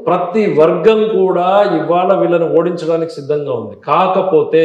ప్రతి వర్గం కూడా ఇవాళ వీళ్ళని ఓడించడానికి సిద్ధంగా ఉంది కాకపోతే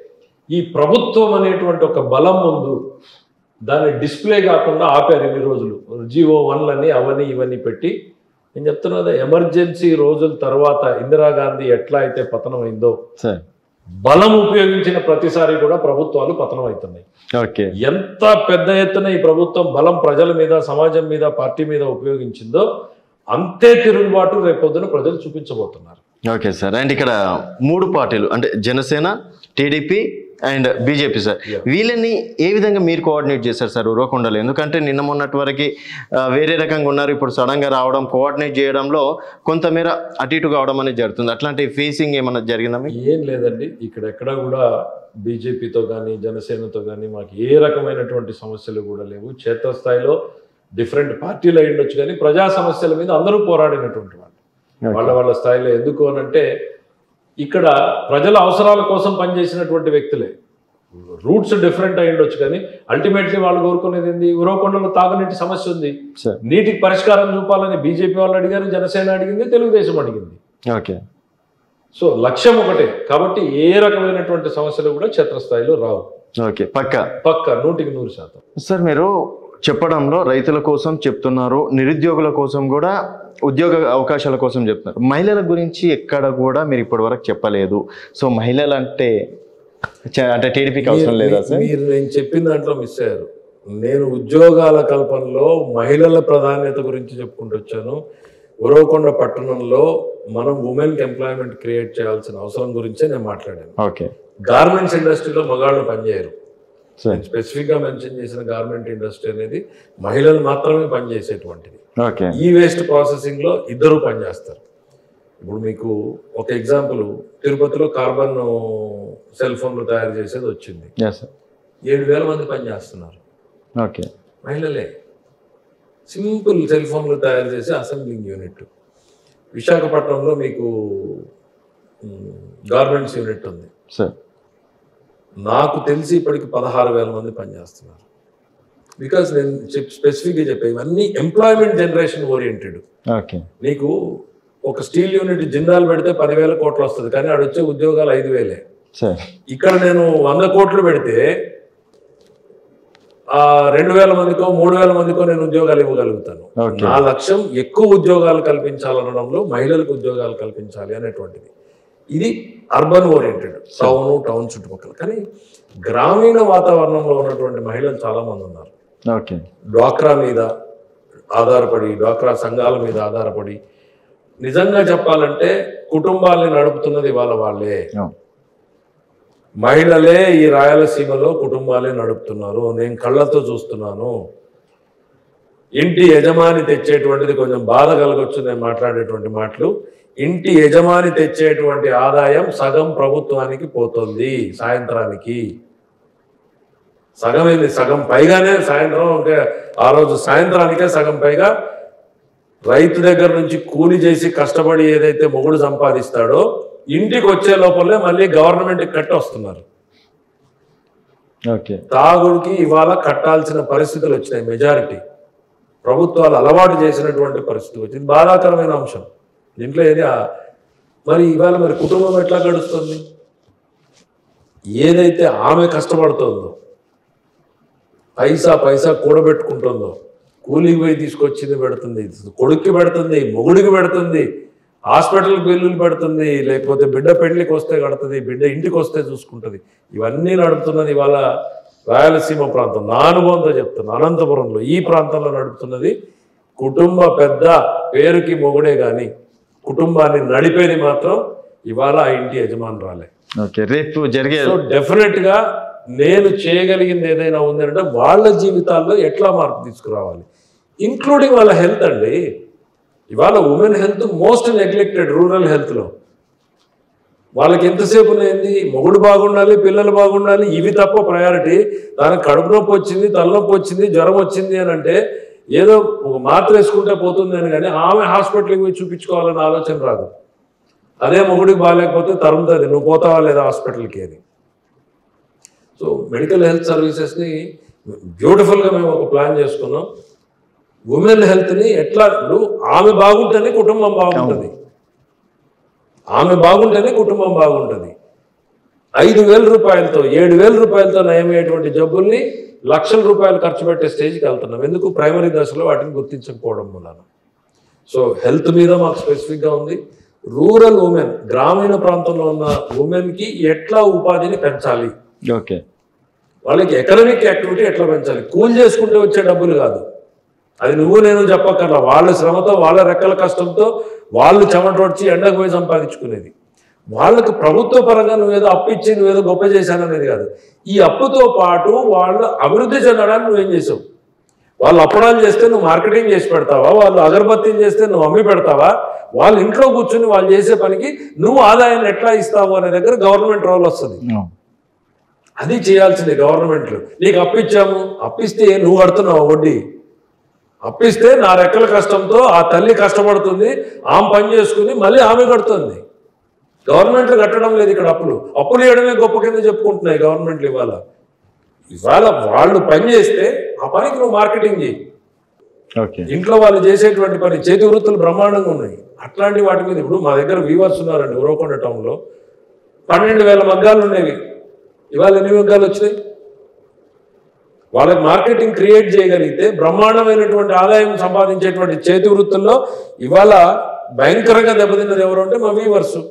ఈ ప్రభుత్వం అనేటువంటి ఒక బలం ముందు దాన్ని డిస్ప్లే కాకుండా ఆపారు ఇన్ని రోజులు జీవో వన్లని అవని ఇవన్నీ పెట్టి నేను చెప్తున్నది ఎమర్జెన్సీ రోజుల తర్వాత ఇందిరాగాంధీ ఎట్లా అయితే పతనం అయిందో సార్ బలం ఉపయోగించిన ప్రతిసారి కూడా ప్రభుత్వాలు పతనం అవుతున్నాయి ఓకే ఎంత పెద్ద ఎత్తున ఈ ప్రభుత్వం బలం ప్రజల మీద సమాజం మీద పార్టీ మీద ఉపయోగించిందో అంతే తిరుగుబాటు రేపొద్దున ప్రజలు చూపించబోతున్నారు ఓకే సార్ అండ్ ఇక్కడ మూడు పార్టీలు అంటే Janasena TDP and BJP sir వీళ్ళని ఏ విధంగా మీరు కోఆర్డినేట్ చేశారు సార్ ఉరవకొండలో ఎందుకంటే నిన్న మొన్నటి వరకు ఆ, వేరే రకంగా ఉన్నారు ఇప్పుడు సడన్గా రావడం కోఆర్డినేట్ చేయడంలో కొంతమేర అటు ఇటు కావడం అనేది జరుగుతుంది అట్లాంటి ఫేసింగ్ ఏమన్నా జరిగిందా మీకు ఏం లేదండి ఇక్కడ ఎక్కడ కూడా బీజేపీతో కానీ జనసేనతో కానీ మాకు ఏ రకమైనటువంటి సమస్యలు కూడా లేవు క్షేత్రస్థాయిలో డిఫరెంట్ పార్టీలు అయి ఉండొచ్చు కానీ ప్రజా సమస్యల మీద అందరూ పోరాడినటువంటి వాళ్ళు వాళ్ళ వాళ్ళ స్థాయిలో ఎందుకు అనంటే ఇక్కడ ప్రజల అవసరాల కోసం పనిచేసినటువంటి వ్యక్తులే రూట్స్ డిఫరెంట్ అయి ఉండొచ్చు కానీ అల్టిమేట్లీ వాళ్ళు కోరుకునేది ఏంది ఉరవకొండలో తాగునీటి సమస్య ఉంది సార్ నీటికి పరిష్కారం చూపాలని బీజేపీ వాళ్ళు అడిగారు జనసేన అడిగింది తెలుగుదేశం అడిగింది ఓకే సో లక్ష్యం ఒకటే కాబట్టి ఏ రకమైనటువంటి సమస్యలు కూడా క్షేత్రస్థాయిలో రావు ఓకే పక్కా పక్క నూటికి నూరు శాతం సార్ మీరు చెప్పడంలో రైతుల కోసం చెప్తున్నారు నిరుద్యోగుల కోసం కూడా ఉద్యోగ అవకాశాల కోసం చెప్తున్నారు మహిళల గురించి ఎక్కడ కూడా మీరు ఇప్పటివరకు చెప్పలేదు సో మహిళలు అంటే చ- అంటే టీడీపీకి అవసరం లేదా సార్ మీరు నేను చెప్పిన దాంట్లో మిస్ అయ్యారు నేను ఉద్యోగాల కల్పనలో మహిళల ప్రాధాన్యత గురించి చెప్పుకుంటూ వచ్చాను ఉరవకొండ పట్టణంలో మనం ఉమెన్కి ఎంప్లాయ్మెంట్ క్రియేట్ చేయాల్సిన అవసరం గురించే నేను మాట్లాడాను ఓకే గార్మెంట్స్ ఇండస్ట్రీలో మగాళ్ళు పనిచేయరు సార్ నేను స్పెసిఫిక్గా మెన్షన్ చేసిన గార్మెంట్ ఇండస్ట్రీ అనేది మహిళలు మాత్రమే పనిచేసేటువంటిది ఓకే ఈ వేస్ట్ ప్రాసెసింగ్లో ఇద్దరు పనిచేస్తారు ఇప్పుడు మీకు ఒక ఎగ్జాంపుల్ తిరుపతిలో కార్బన్ సెల్ ఫోన్లు తయారు చేసేది వచ్చింది ఎస్ సార్ ఏడు వేల మంది పనిచేస్తున్నారు ఓకే మహిళలే సింపుల్ సెల్ ఫోన్లు తయారు చేసే అసెంబ్లింగ్ యూనిట్ విశాఖపట్నంలో మీకు గార్మెంట్స్ యూనిట్ ఉంది సార్ నాకు తెలిసి ఇప్పటికి పదహారు వేల మంది పనిచేస్తున్నారు బికాస్ నేను చెప్ స్పెసిఫిక్గా చెప్పే ఇవన్నీ ఎంప్లాయ్మెంట్ జనరేషన్ ఓరియంటెడ్ ఓకే నీకు ఒక స్టీల్ యూనిట్ జిందాల్ పెడితే పదివేల కోట్లు వస్తుంది కానీ ఆడ వచ్చే ఉద్యోగాలు ఐదు వేలే సార్ ఇక్కడ నేను వంద కోట్లు పెడితే ఆ రెండు వేల మందికో మూడు వేల మందికో నేను ఉద్యోగాలు ఇవ్వగలుగుతాను Okay. నా లక్ష్యం ఎక్కువ ఉద్యోగాలు కల్పించాలనడంలో మహిళలకు ఉద్యోగాలు కల్పించాలి అనేటువంటిది ఇది అర్బన్ ఓరియంటెడ్ టౌన్ టౌన్ చుట్టుపక్కల కానీ గ్రామీణ వాతావరణంలో ఉన్నటువంటి మహిళలు చాలా మంది ఉన్నారు ఓకే డ్వాక్రా మీద ఆధారపడి డ్వాక్రా సంఘాల మీద ఆధారపడి నిజంగా చెప్పాలంటే కుటుంబాల్ని నడుపుతున్నది వాళ్ళ వాళ్ళే మహిళలే ఈ రాయలసీమలో కుటుంబాలే నడుపుతున్నారు నేను కళ్ళతో చూస్తున్నాను ఇంటి యజమాని తెచ్చేటువంటిది కొంచెం బాధ కలగొచ్చు నేను మాట్లాడేటువంటి మాటలు ఇంటి యజమాని తెచ్చేటువంటి ఆదాయం సగం ప్రభుత్వానికి పోతుంది సాయంత్రానికి సగం ఏంది సగం పైగానే సాయంత్రం ఇంకా ఆ రోజు సాయంత్రానికే సగం పైగా రైతు దగ్గర నుంచి కూలి చేసి కష్టపడి ఏదైతే మొగుడు సంపాదిస్తాడో ఇంటికి వచ్చే లోపలే మళ్ళీ గవర్నమెంట్ కట్టి వస్తున్నారు ఓకే తాగుడికి ఇవాళ కట్టాల్సిన పరిస్థితులు వచ్చినాయి మెజారిటీ ప్రభుత్వాలు అలవాటు చేసినటువంటి పరిస్థితి వచ్చింది బాధాకరమైన అంశం దీంట్లో ఏది ఆ- మరి ఇవాళ మరి కుటుంబం ఎట్లా గడుస్తుంది ఏదైతే ఆమె కష్టపడుతుందో పైసా పైసా కూడబెట్టుకుంటుందో కూలికి పోయి తీసుకొచ్చింది పెడుతుంది కొడుక్కి పెడుతుంది మొగుడికి పెడుతుంది హాస్పిటల్ బిల్లులు పెడుతుంది లేకపోతే బిడ్డ పెళ్లికి వస్తే కడుతుంది బిడ్డ ఇంటికి వస్తే చూసుకుంటుంది ఇవన్నీ నడుపుతున్నది ఇవాళ రాయలసీమ ప్రాంతం నా అనుభవంతో చెప్తున్నా అనంతపురంలో ఈ ప్రాంతంలో నడుపుతున్నది కుటుంబ పెద్ద పేరుకి మొగుడే కానీ కుటుంబాన్ని నడిపేది మాత్రం ఇవాళ ఆ ఇంటి యజమానురాలే ఓకే రేపు జరిగే సో డెఫినెట్ గా నేను చేయగలిగింది ఏదైనా ఉందంటే వాళ్ళ జీవితాల్లో ఎట్లా మార్పు తీసుకురావాలి ఇంక్లూడింగ్ వాళ్ళ హెల్త్ అండి ఇవాళ women health most neglected rural హెల్త్లో వాళ్ళకి ఎంతసేపు ఏంది మొగుడు బాగుండాలి పిల్లలు బాగుండాలి ఇవి తప్ప ప్రయారిటీ దానికి కడుపు నొప్పి వచ్చింది తలనొప్పి వచ్చింది జ్వరం వచ్చింది అని అంటే ఏదో ఒక మాత్ర వేసుకుంటే పోతుంది అని కానీ ఆమె హాస్పిటల్కి పోయి చూపించుకోవాలన్న ఆలోచన రాదు అదే మొగుడికి బాగాలేకపోతే తరుముతుంది నువ్వు పోతావా లేదా హాస్పిటల్కి అని సో మెడికల్ హెల్త్ సర్వీసెస్ని బ్యూటిఫుల్గా మేము ఒక ప్లాన్ చేసుకున్నాం ఉమెన్ హెల్త్ని ఎట్లా ఇప్పుడు ఆమె బాగుంటేనే కుటుంబం బాగుంటుంది ఆమె బాగుంటేనే కుటుంబం బాగుంటుంది ఐదు వేల రూపాయలతో ఏడు వేల రూపాయలతో నయమయ్యేటువంటి జబ్బుల్ని లక్షల రూపాయలు ఖర్చు పెట్టే స్టేజ్కి వెళ్తున్నాం ఎందుకు ప్రైమరీ దశలో వాటిని గుర్తించకపోవడం వలన సో హెల్త్ మీద మాకు స్పెసిఫిక్గా ఉంది రూరల్ ఉమెన్ గ్రామీణ ప్రాంతంలో ఉన్న ఉమెన్కి ఎట్లా ఉపాధిని పెంచాలి ఓకే వాళ్ళకి ఎకనామిక్ యాక్టివిటీ ఎట్లా పెంచాలి కూలి చేసుకుంటే వచ్చే డబ్బులు కాదు అది నువ్వు నేను చెప్పక్కర్లా వాళ్ళ శ్రమతో వాళ్ళ రెక్కల కష్టంతో వాళ్ళు చెమట వచ్చి ఎండకు పోయి సంపాదించుకునేది వాళ్ళకి ప్రభుత్వ పరంగా నువ్వేదో అప్పు ఇచ్చి నువ్వేదో గొప్ప చేశాననేది కాదు ఈ అప్పుతో పాటు వాళ్ళు అభివృద్ధి చెందడానికి నువ్వేం చేసావు వాళ్ళు అప్పడాలు చేస్తే నువ్వు మార్కెటింగ్ చేసి పెడతావా వాళ్ళు అగరబత్తీలు చేస్తే నువ్వు అమ్మి పెడతావా వాళ్ళ ఇంట్లో కూర్చుని వాళ్ళు చేసే పనికి నువ్వు ఆదాయాన్ని ఎట్లా ఇస్తావు అనే దగ్గర గవర్నమెంట్ రోల్ వస్తుంది అది చేయాల్సింది గవర్నమెంట్లు నీకు అప్పిచ్చాము అప్పిస్తే నువ్వు కడుతున్నావు వడ్డీ అప్పిస్తే నా రెక్కల కష్టంతో ఆ తల్లి కష్టపడుతుంది ఆమె పని చేసుకుని మళ్ళీ ఆమె కడుతుంది గవర్నమెంట్లు కట్టడం లేదు ఇక్కడ అప్పులు అప్పులు వేయడమే గొప్ప కింద చెప్పుకుంటున్నాయి గవర్నమెంట్లు ఇవాళ ఇవాళ వాళ్ళు పని చేస్తే ఆ పనికి నువ్వు మార్కెటింగ్ చేయి ఓకే ఇంట్లో వాళ్ళు చేసేటువంటి పని చేతి వృత్తులు బ్రహ్మాండంగా ఉన్నాయి అట్లాంటి వాటి మీద ఇప్పుడు మా దగ్గర వీవర్స్ ఉన్నారండి ఉరవకొండ టౌన్లో పన్నెండు వేల మగ్గాలు ఉండేవి ఇవాళ ఎన్ని మగ్గాలు వచ్చినాయి వాళ్ళకి మార్కెటింగ్ క్రియేట్ చేయగలిగితే బ్రహ్మాండమైనటువంటి ఆదాయం సంపాదించేటువంటి చేతి వృత్తుల్లో ఇవాళ భయంకరంగా దెబ్బతిన్నది ఎవరు అంటే మా వీవర్స్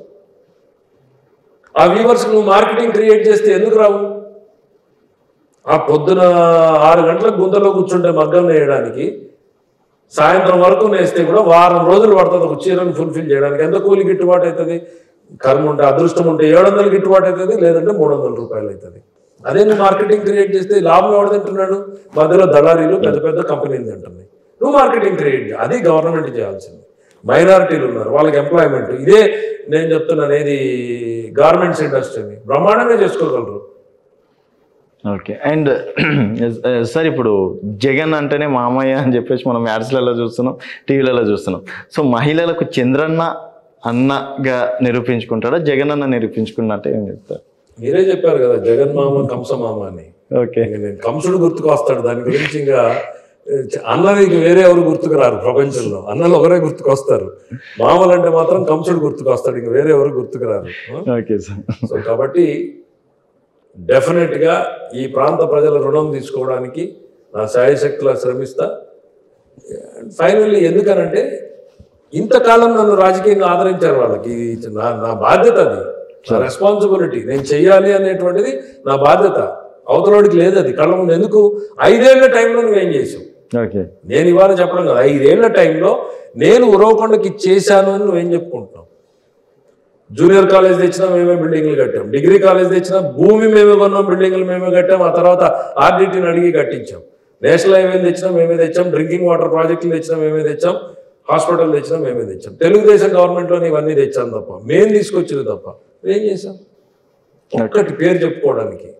ఆ వీవర్స్ నువ్వు మార్కెటింగ్ క్రియేట్ చేస్తే ఎందుకు రావు ఆ పొద్దున ఆరు గంటలకు గుంతలో కూర్చుంటే మగ్గం వేయడానికి సాయంత్రం వరకు నేస్తే కూడా వారం రోజులు పడుతుంది ఒక చీరను ఫుల్ఫిల్ చేయడానికి ఎంత కూలి గిట్టుబాటు అవుతుంది కర్మ ఉంటే అదృష్టం ఉంటే ఏడు వందలు గిట్టుబాటు అవుతుంది లేదంటే మూడు వందల రూపాయలు అవుతుంది అదే నువ్వు మార్కెటింగ్ క్రియేట్ చేస్తే లాభం ఎవడు తింటున్నాడు మధ్యలో దళారీలు పెద్ద పెద్ద కంపెనీలు తింటున్నాయి నువ్వు మార్కెటింగ్ క్రియేట్ చేయాలి అది గవర్నమెంట్ చేయాల్సింది మైనారిటీలు ఉన్నారు వాళ్ళకి ఎంప్లాయ్మెంట్ ఇదే నేను చెప్తున్నాను ఏది గార్మెంట్స్ ఇండస్ట్రీని బ్రహ్మాండంగా చేసుకోగలరు ఓకే అండ్ సార్ ఇప్పుడు జగన్ అంటేనే మామయ్య అని చెప్పేసి మనం యాడ్స్లలో చూస్తున్నాం టీవీలలో చూస్తున్నాం సో మహిళలకు చంద్రన్న అన్నగా నిరూపించుకుంటాడా జగన్ అన్న నిరూపించుకున్నట్టే ఏం చెప్తారు మీరే చెప్పారు కదా జగన్ మామ కంస మామ అని ఓకే ఇంక నేను కంసుడు గుర్తుకు వస్తాడు దాని గురించి ఇంకా ఏ, చ- అన్నది ఇంక వేరే ఎవరు గుర్తుకు రారు ప్రపంచంలో అన్నలు ఒకరే గుర్తుకు వస్తారు మామలు అంటే మాత్రం కంసుడు గుర్తుకు వస్తాడు ఇంక వేరే ఎవరు గుర్తుకు రారు ఓకే సార్ సో కాబట్టి డెఫినెట్ గా ఈ ప్రాంత ప్రజల రుణం తీసుకోవడానికి నా శాయశక్తులా శ్రమిస్తా ఫైనల్లీ ఎందుకనంటే ఇంతకాలం నన్ను రాజకీయంగా ఆదరించారు వాళ్ళకి ఇది నా నా బాధ్యత అది నా రెస్పాన్సిబిలిటీ నేను చెయ్యాలి అనేటువంటిది నా బాధ్యత అవతలవాడికి లేదు అది కళ్ళ ముందు ఎందుకు ఐదేళ్ల టైంలో నువ్వేం చేసావు ఓకే నేను ఇవాళ చెప్పడం కదా ఐదేళ్ల టైంలో నేను ఉరవకొండకి చేశాను అని నువ్వేం చెప్పుకుంటున్నావు జూనియర్ కాలేజ్ తెచ్చినా మేమే బిల్డింగ్లు కట్టాం డిగ్రీ కాలేజ్ తెచ్చినా భూమి మేమే కొన్నాం బిల్డింగ్లు మేమే కట్టాం ఆ తర్వాత ఆర్డిటీని అడిగి కట్టించాం నేషనల్ హైవేలు తెచ్చినా మేమే తెచ్చాం డ్రింకింగ్ వాటర్ ప్రాజెక్టులు తెచ్చినా మేమే తెచ్చాం హాస్పిటల్ తెచ్చినా మేమే తెచ్చాం తెలుగుదేశం గవర్నమెంట్లోనే ఇవన్నీ తెచ్చాం తప్ప మేము తీసుకొచ్చింది తప్ప ఏం చేసాం ఒక్కటి పేరు చెప్పుకోవడానికి